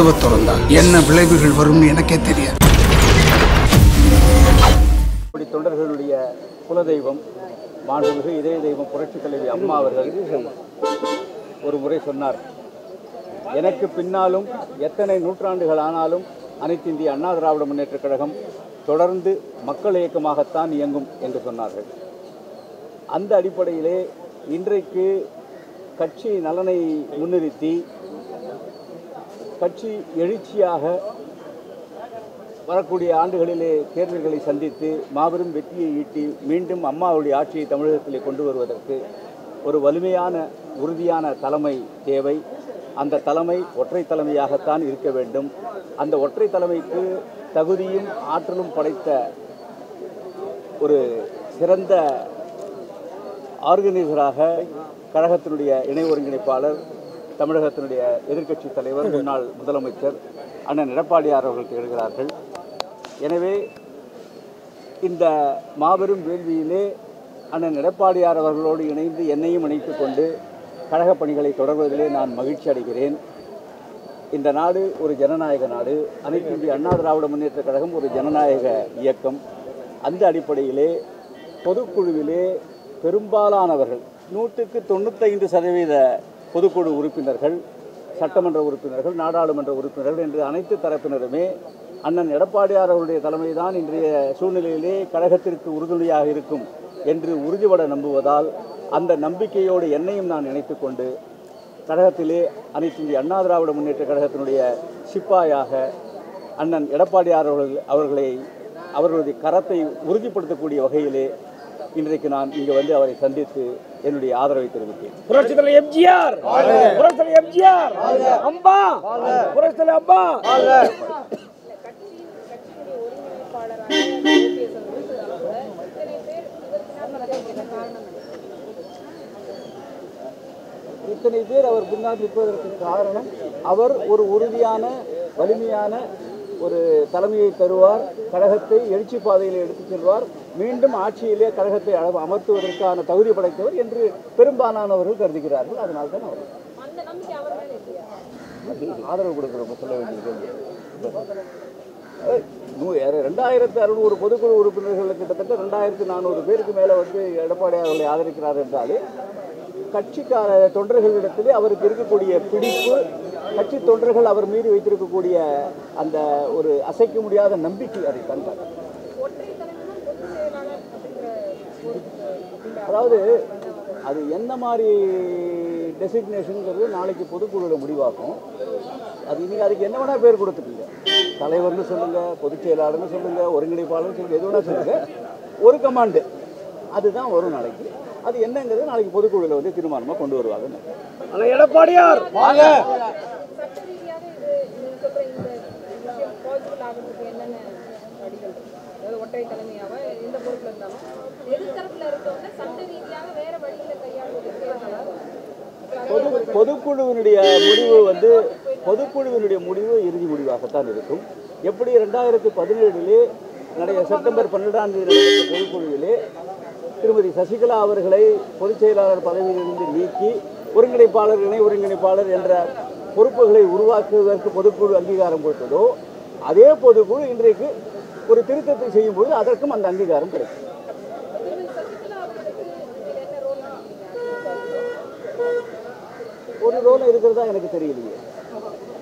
கதவை திறந்தா என்ன விளைவுகள் வரும்னு எனக்கே தெரியாது இப்படி தொண்டர்களுடைய குலதெய்வம் மாண்புமிகு இதய தெய்வம் புரட்சித் தலைவி அம்மா அவர்கள் ஒரு முறை சொன்னார் எனக்கு பின்னாலும் எத்தனை நூற்றாண்டுகள் ஆனாலும் அனைத்து இந்திய அண்ணா திராவிட முன்னேற்றக் கழகம் தொடர்ந்து மக்கள் இயக்கமாகத்தான் இயங்கும் என்று சொன்னார்கள் அந்த அடிப்படையிலே இன்றைக்கு கட்சி நலனை முன்னிறுத்தி கட்சி எழுச்சியாக வரக்கூடிய ஆண்டுகளிலே தேர்தல்களை சந்தித்து மாபெரும் வெற்றியை ஈட்டி மீண்டும் அம்மாவுடைய ஆட்சியை தமிழகத்திலே கொண்டு வருவதற்கு ஒரு வலிமையான உறுதியான தலைமை தேவை அந்த தலைமை ஒற்றை தலைமையாகத்தான் இருக்க வேண்டும் அந்த ஒற்றை தலைமைக்கு தகுதியும் ஆற்றலும் படைத்த ஒரு சிறந்த ஆர்கனைசராக கழகத்தினுடைய இணை ஒருங்கிணைப்பாளர் தமிழகத்தினுடைய எதிர்க்கட்சி தலைவர் முன்னாள் முதலமைச்சர் அண்ணன் எடப்பாடியார் அவர்கள் திகழ்கிறார்கள் எனவே இந்த மாபெரும் வேள்வியிலே அண்ணன் எடப்பாடியார் அவர்களோடு இணைந்து என்னையும் இணைத்துக் கொண்டு கழகப் பணிகளை தொடர்வதிலே நான் மகிழ்ச்சி அடைகிறேன் இந்த நாடு ஒரு ஜனநாயக நாடு அனைத்து இந்திய அண்ணா திராவிட முன்னேற்றக் கழகம் ஒரு ஜனநாயக இயக்கம் அந்த அடிப்படையிலே பொதுக்குழுவிலே பெரும்பாலானவர்கள் நூற்றுக்கு தொண்ணூத்தைந்து சதவீத பொதுக்குழு உறுப்பினர்கள் சட்டமன்ற உறுப்பினர்கள் நாடாளுமன்ற உறுப்பினர்கள் என்று அனைத்து தரப்பினருமே அண்ணன் எடப்பாடியார் அவருடைய தலைமைதான் இன்றைய சூழ்நிலையிலே கழகத்திற்கு உறுதுணையாக இருக்கும் என்று உறுதிபட நம்புவதால் அந்த நம்பிக்கையோடு என்னையும் நான் இணைத்துக் கொண்டு கழகத்திலே அனைத்து இந்திய அண்ணா திராவிட முன்னேற்ற கழகத்தினுடைய சிப்பாயாக அண்ணன் எடப்பாடியார் அவர்கள் அவர்களை அவர்களுடைய கரத்தை உறுதிப்படுத்தக்கூடிய வகையிலே இன்றைக்கு நான் இங்கு வந்து அவரை சந்தித்து என்னுடைய ஆதரவை தெரிவித்தேன் புரட்சி தலைவர் எம்ஜிஆர் புரட்சி தலைவர் எம்ஜிஆர் அம்பா புரட்சி தலைவர் அம்பா கட்சியின் கட்சியினுடைய ஒருங்கிணைப்பாளராக ஓபிஎஸ் அவர்கள் இருக்கிறாங்க. இத்தனை பேர் இவர் பின்னால் நிற்க காரணம் என்ன? இத்தனை பேர் அவர் பின்னால் நிற்பதற்கு காரணம் அவர் ஒரு உறுதியான வலிமையான ஒரு தலைமையை தருவார் கழகத்தை எழுச்சி பாதையில் எடுத்துச் செல்வார் மீண்டும் ஆட்சியிலே கழகத்தை அழ- அமர்த்துவதற்கான தகுதி படைத்தவர் என்று பெரும்பாலானவர்கள் கருதுகிறார்கள் அதனால் தான் அவர் அந்த நம்பிக்கை அவர் மேல இல்லையா ஆதரவு கொடுக்குறப்ப சொல்ல வேண்டியது நூ- ரெண்டாயிரத்து அறுநூறு பொதுக்குழு உறுப்பினர்கள் கிட்டத்தட்ட ரெண்டாயிரத்து நானூறு பேருக்கு மேலே வந்து எடப்பாடி அவர்களை ஆதரிக்கிறார் என்றாலே கட்சிக்கார தொண்டர்களிடத்திலே அவருக்கு இருக்கக்கூடிய பிடிப்பு கட்சி தொண்டர்கள் அவர் மீது வைத்திருக்கக்கூடிய அந்த ஒரு அசைக்க முடியாத நம்பிக்கை அதை தந்தார் ஒற்றை தலைமைனா பொதுச் செயலாளர் அப்படிங்கிற பொறுப்பு அப்படிங்கிற அதாவது அது என்ன மாதிரி டெசிக்னேஷனுங்கிறது நாளைக்கு பொதுக்குழுவில் முடிவாக்கும் அது இன்னைக்கு அதுக்கு என்ன வேணா பேர் கொடுத்துக்கீங்க தலைவர்னு சொல்லுங்க பொதுச் செயலாளர்னு சொல்லுங்க ஒருங்கிணைப்பாளர்னு சொல்லுங்க எது வேணா சொல்லுங்க ஒரு கமாண்டு அதுதான் வரும் நாளைக்கு அது என்னங்கிறது நாளைக்கு பொதுக்குழுவில் வந்து தீர்மானமாக கொண்டு வருவாங்க ஆனா எடப்பாடியார் சட்ட ரீதியாக இது நீங்க சொல்ற இந்த விஷயம் பாசிபிள் ஆகிறதுக்கு என்னென்ன வழிகள் இருக்கு? அதாவது ஒற்றை தலைமையாக எந்த பொறுப்புல இருந்தாலும் எதிர்த்தரப்புல இருக்கவங்க சட்ட ரீதியாக வேற வழிகளை கையாளுவதற்கு பொது பொதுக்குழுவினுடைய முடிவு வந்து பொதுக்குழுவினுடைய முடிவு இறுதி முடிவாகத்தான் இருக்கும் எப்படி ரெண்டாயிரத்தி பதினேழிலே நடைய செப்டம்பர் பன்னிரெண்டாம் தேதி நடைபெற்ற பொதுக்குழுவிலே திருமதி சசிகலா அவர்களை பொதுச் செயலாளர் பதவியிலிருந்து நீக்கி ஒருங்கிணைப்பாளர் இணை ஒருங்கிணைப்பாளர் என்ற பொறுப்புகளை உருவாக்குவதற்கு பொதுக்குழு அங்கீகாரம் கொடுத்ததோ அதே பொதுக்குழு இன்றைக்கு ஒரு திருத்தத்தை செய்யும்போது அதற்கும் அந்த அங்கீகாரம் கிடைக்கும் திருமதி சசிகலா அவர்களுக்கு இதுல என்ன ரோல் நினைக்கிறீங்க ஒரு ரோல் இருக்கிறதா எனக்கு தெரியலையே